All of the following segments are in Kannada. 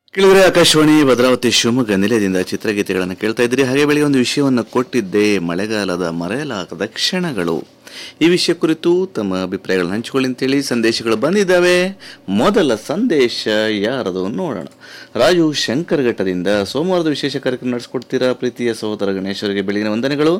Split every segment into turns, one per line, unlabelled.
ಕೇಳಿದ್ರೆ ಆಕಾಶವಾಣಿ ಭದ್ರಾವತಿ ಶಿವಮೊಗ್ಗ ನಿಲಯದಿಂದ ಚಿತ್ರಗೀತೆಗಳನ್ನು ಕೇಳ್ತಾ ಇದ್ರಿ ಹಾಗೆ ಬೆಳಿಗ್ಗೆ ಒಂದು ವಿಷಯವನ್ನು ಕೊಟ್ಟಿದ್ದೆ ಮಳೆಗಾಲದ ಮರೆಯಲಾಗದ ಕ್ಷಣಗಳು ಈ ವಿಷಯ ಕುರಿತು ತಮ್ಮ ಅಭಿಪ್ರಾಯಗಳನ್ನು ಹಂಚಿಕೊಳ್ಳಿ ಅಂತೇಳಿ ಸಂದೇಶಗಳು ಬಂದಿದ್ದಾವೆ ಮೊದಲ ಸಂದೇಶ ಯಾರದು ನೋಡೋಣ ರಾಜು ಶಂಕರಘಟ್ಟದಿಂದ ಸೋಮವಾರದ ವಿಶೇಷ ಕಾರ್ಯಕ್ರಮ ನಡೆಸ್ಕೊಡ್ತೀರಾ ಪ್ರೀತಿಯ ಸಹೋದರ ಗಣೇಶ್ವರಿಗೆ ಬೆಳಗಿನ ವಂದನೆಗಳು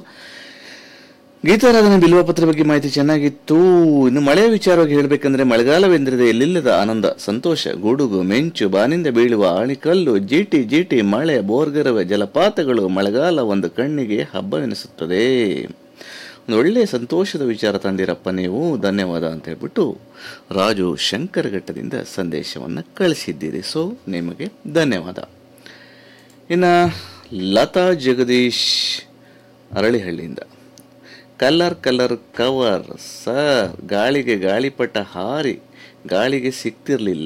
ಗೀತಾರಾಧನೆ ಬಿಲ್ವಪತ್ರ ಬಗ್ಗೆ ಮಾಹಿತಿ ಚೆನ್ನಾಗಿತ್ತು ಇನ್ನು ಮಳೆಯ ವಿಚಾರವಾಗಿ ಹೇಳಬೇಕಂದ್ರೆ ಮಳೆಗಾಲವೆಂದರೆ ಎಲ್ಲಿಲ್ಲದ ಆನಂದ ಸಂತೋಷ ಗುಡುಗು ಮೆಂಚು ಬಾನಿಂದ ಬೀಳುವ ಆಣಿಕಲ್ಲು ಜೀಟಿ ಜೀಟಿ ಮಳೆ ಬೋರ್ಗರವೆ ಜಲಪಾತಗಳು ಮಳೆಗಾಲ ಒಂದು ಕಣ್ಣಿಗೆ ಹಬ್ಬವೆನಿಸುತ್ತದೆ ಒಂದು ಒಳ್ಳೆಯ ಸಂತೋಷದ ವಿಚಾರ ತಂದಿರಪ್ಪ ನೀವು ಧನ್ಯವಾದ ಅಂತ ಹೇಳ್ಬಿಟ್ಟು ರಾಜು ಶಂಕರಘಟ್ಟದಿಂದ ಸಂದೇಶವನ್ನು ಕಳಿಸಿದ್ದೀರಿ ಸೊ ನಿಮಗೆ ಧನ್ಯವಾದ ಇನ್ನು ಲತಾ ಜಗದೀಶ್ ಅರಳಿಹಳ್ಳಿಯಿಂದ ಕಲರ್ ಕಲರ್ ಕವರ್ ಸರ್ ಗಾಳಿಗೆ ಗಾಳಿಪಟ ಹಾರಿ ಗಾಳಿಗೆ ಸಿಗ್ತಿರ್ಲಿಲ್ಲ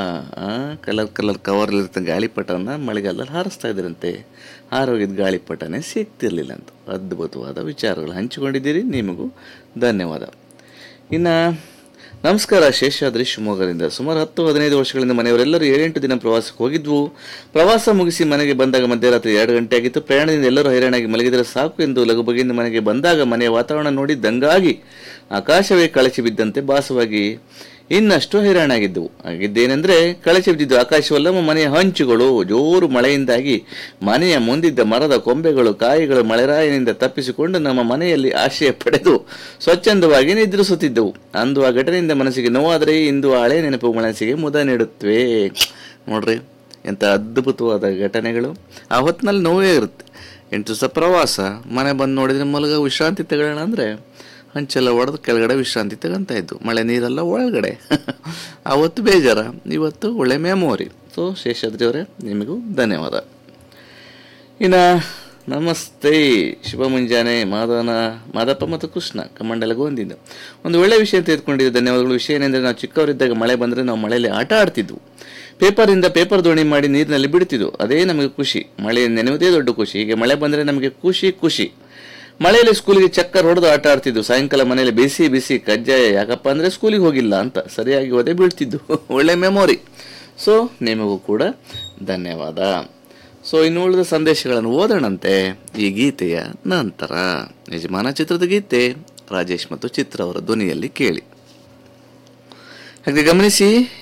ಕಲರ್ ಕಲರ್ ಕವರ್ಲಿರ್ತ ಗಾಳಿಪಟವನ್ನು ಮಳೆಗಾಲದಲ್ಲಿ ಹಾರಿಸ್ತಾ ಇದ್ರಂತೆ ಹಾರೋಗಿದ್ದ ಗಾಳಿಪಟನೇ ಸಿಗ್ತಿರ್ಲಿಲ್ಲ ಅಂತ ಅದ್ಭುತವಾದ ವಿಚಾರಗಳು ಹಂಚಿಕೊಂಡಿದ್ದೀರಿ ನಿಮಗೂ ಧನ್ಯವಾದ ಇನ್ನು ನಮಸ್ಕಾರ ಶೇಷಾದ್ರಿ ಶಿವಮೊಗ್ಗದಿಂದ ಸುಮಾರು ಹತ್ತು ಹದಿನೈದು ವರ್ಷಗಳಿಂದ ಮನೆಯವರೆಲ್ಲರೂ ಏಳೆಂಟು ದಿನ ಪ್ರವಾಸಕ್ಕೆ ಹೋಗಿದ್ವು ಪ್ರವಾಸ ಮುಗಿಸಿ ಮನೆಗೆ ಬಂದಾಗ ಮಧ್ಯರಾತ್ರಿ ಎರಡು ಗಂಟೆ ಆಗಿತ್ತು ಪ್ರಯಾಣದಿಂದ ಎಲ್ಲರೂ ಹೈರಾಣಾಗಿ ಮಲಗಿದರೆ ಸಾಕು ಎಂದು ಲಘು ಬಗೆಯಿಂದ ಮನೆಗೆ ಬಂದಾಗ ಮನೆಯ ವಾತಾವರಣ ನೋಡಿ ದಂಗಾಗಿ ಆಕಾಶವೇ ಕಳಚಿ ಬಿದ್ದಂತೆ ಭಾಸವಾಗಿ ಇನ್ನಷ್ಟು ಹೈರಾಣಾಗಿದ್ದವು ಆಗಿದ್ದೇನೆಂದ್ರೆ ಕಳಚಿ ಬಿದ್ದಿದ್ದು ಆಕಾಶವಲ್ಲ ಮನೆಯ ಹಂಚುಗಳು ಜೋರು ಮಳೆಯಿಂದಾಗಿ ಮನೆಯ ಮುಂದಿದ್ದ ಮರದ ಕೊಂಬೆಗಳು ಕಾಯಿಗಳು ಮಳೆರಾಯನಿಂದ ತಪ್ಪಿಸಿಕೊಂಡು ನಮ್ಮ ಮನೆಯಲ್ಲಿ ಆಶ್ರಯ ಪಡೆದು ಸ್ವಚ್ಛಂದವಾಗಿ ನಿದ್ರಿಸುತ್ತಿದ್ದವು ಅಂದು ಆ ಘಟನೆಯಿಂದ ಮನಸ್ಸಿಗೆ ನೋವಾದರೆ ಇಂದು ಆ ಹಳೆ ನೆನಪು ಮನಸ್ಸಿಗೆ ಮುದ ನೀಡುತ್ತವೆ ನೋಡ್ರಿ ಎಂಥ ಅದ್ಭುತವಾದ ಘಟನೆಗಳು ಆ ಹೊತ್ತಿನಲ್ಲಿ ನೋವೇ ಇರುತ್ತೆ ಎಂಟು ದಿವಸ ಪ್ರವಾಸ ಮನೆ ಬಂದು ನೋಡಿದ್ರೆ ಮಲಗ ವಿಶ್ರಾಂತಿ ತಗೊಳ್ಳೋಣ ಅಂದರೆ ಹಂಚೆಲ್ಲ ಒಡೆದು ಕೆಳಗಡೆ ವಿಶ್ರಾಂತಿ ತಗೊಂತ ಇದ್ದು ಮಳೆ ನೀರೆಲ್ಲ ಒಳಗಡೆ ಅವತ್ತು ಬೇಜಾರ ಇವತ್ತು ಒಳ್ಳೆ ಮೆಮೊರಿ ಸೊ ಶೇಷಾದ್ರಿ ಅವರೇ ನಿಮಗೂ ಧನ್ಯವಾದ ಇನ್ನು ನಮಸ್ತೆ ಶುಭ ಮುಂಜಾನೆ ಮಾಧವನ ಮಾದಪ್ಪ ಮತ್ತು ಕೃಷ್ಣ ಕಮಂಡಲ ಗೋಂದಿಂದ ಒಂದು ಒಳ್ಳೆಯ ವಿಷಯ ತೆಗೆದುಕೊಂಡಿದ್ದೆ ಧನ್ಯವಾದಗಳು ವಿಷಯ ಏನೆಂದರೆ ನಾವು ಚಿಕ್ಕವರಿದ್ದಾಗ ಮಳೆ ಬಂದರೆ ನಾವು ಮಳೆಯಲ್ಲಿ ಆಟ ಆಡ್ತಿದ್ವು ಪೇಪರಿಂದ ಪೇಪರ್ ದೋಣಿ ಮಾಡಿ ನೀರಿನಲ್ಲಿ ಬಿಡ್ತಿದ್ವು ಅದೇ ನಮಗೆ ಖುಷಿ ಮಳೆ ನೆನೆಯುವುದೇ ದೊಡ್ಡ ಖುಷಿ ಹೀಗೆ ಮಳೆ ಬಂದರೆ ನಮಗೆ ಖುಷಿ ಖುಷಿ ಮಳೆಯಲ್ಲಿ ಸ್ಕೂಲಿಗೆ ಚಕ್ಕರ್ ಹೊಡೆದು ಆಟ ಆಡ್ತಿದ್ದು ಸಾಯಂಕಾಲ ಮನೆಯಲ್ಲಿ ಬಿಸಿ ಬಿಸಿ ಕಜ್ಜಾಯ ಯಾಕಪ್ಪ ಅಂದರೆ ಸ್ಕೂಲಿಗೆ ಹೋಗಿಲ್ಲ ಅಂತ ಸರಿಯಾಗಿ ಒದೆ ಬೀಳ್ತಿದ್ದು ಒಳ್ಳೆ ಮೆಮೊರಿ ಸೊ ನಿಮಗೂ ಕೂಡ ಧನ್ಯವಾದ ಸೊ ಇನ್ನು ಉಳಿದ ಸಂದೇಶಗಳನ್ನು ಓದೋಣಂತೆ ಈ ಗೀತೆಯ ನಂತರ ಯಜಮಾನ ಚಿತ್ರದ ಗೀತೆ ರಾಜೇಶ್ ಮತ್ತು ಚಿತ್ರ ಅವರ ಧ್ವನಿಯಲ್ಲಿ ಕೇಳಿ ಹಾಗೆ ಗಮನಿಸಿ